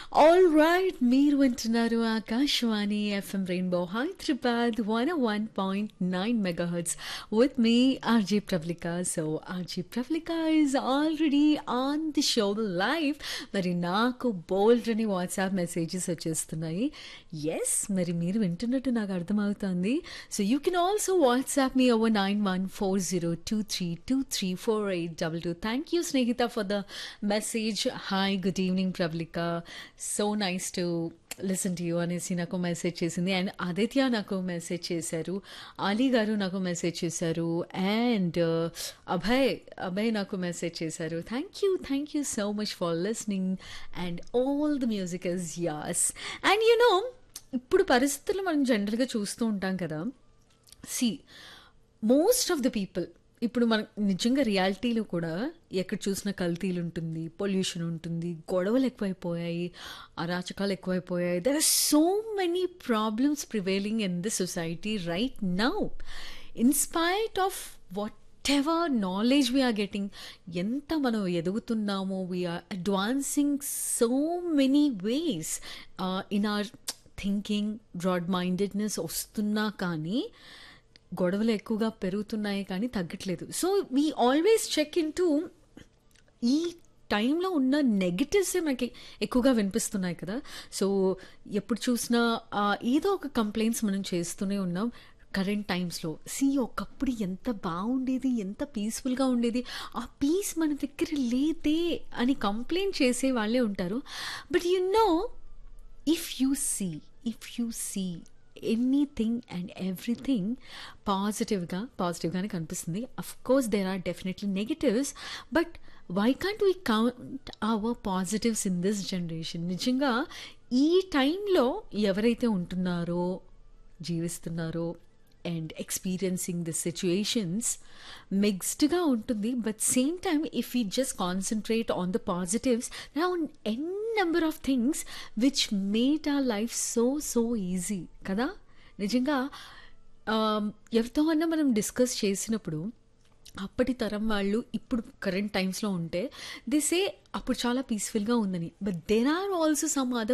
all right మీరు వింటున్నారు Akashvani FM rainbow Hyderabad one one point nine megahertz with me RJ Pravalika so RJ Pravalika is already on the show live మరి నాకు బోల్డ్ అని WhatsApp messages వచ్చేస్తున్నాయి yes మరి మీరు వింటున్నట్టు నాకు అర్థమవుతుంది so you can also WhatsApp me over nine one four zero two three two three four eight double two thank you Snehitha for the message hi good evening Pravalika so nice to listen to you అనేసి నాకు message చేసింది and Aditya నాకు message చేశారు అలీ గారు నాకు message చేశారు and Abhay Abhay నాకు message చేశారు thank you thank you so much for listening and all the music is yours and you know ఇప్పుడు పరిస్థితులు మనం జనరల్గా చూస్తూ ఉంటాం కదా see most of the people ఇప్పుడు మన నిజంగా రియాలిటీలో కూడా ఎక్కడ చూసిన కల్తీలు ఉంటుంది పొల్యూషన్ ఉంటుంది గొడవలు ఎక్కువైపోయాయి అరాచకాలు ఎక్కువైపోయాయి there are so many problems prevailing in the society right now in spite of whatever knowledge we are getting ఎంత మనం ఎదుగుతున్నామో we are advancing so many ways in our thinking broad mindedness వస్తున్నా కానీ గొడవలు ఎక్కువగా పెరుగుతున్నాయి కానీ తగ్గట్లేదు so we always check in to ఈ టైంలో ఉన్న నెగటివ్సే మనకి ఎక్కువగా వినిపిస్తున్నాయి కదా సో ఎప్పుడు చూసినా ఆ, ఏదో ఒక కంప్లైంట్స్ మనం చేస్తూనే ఉన్నాం కరెంట్ టైమ్స్లో సి ఒకప్పుడు ఎంత బాగుండేది ఎంత పీస్ఫుల్గా ఉండేది ఆ పీస్ మన దగ్గర లేదే అని కంప్లైంట్ చేసే వాళ్ళే ఉంటారు but you know if you see if you see anything and everything పాజిటివ్గా పాజిటివ్గానే కనిపిస్తుంది of course there are definitely negatives but why can't we count our positives in this generation నిజంగా ఈ టైంలో ఎవరైతే ఉంటున్నారో జీవిస్తున్నారో అండ్ ఎక్స్పీరియన్సింగ్ ది సిచ్యుయేషన్స్ మిక్స్డ్గా ఉంటుంది but same time if you just concentrate on the positives నా n number of things which made our life so so easy కదా నిజంగా um, ఎవరితో అన్నా మనం డిస్కస్ చేసినప్పుడు అప్పటి తరం వాళ్ళు ఇప్పుడు కరెంట్ టైమ్స్లో ఉంటే దిసే అప్పుడు చాలా పీస్ఫుల్గా ఉందని but there are also some other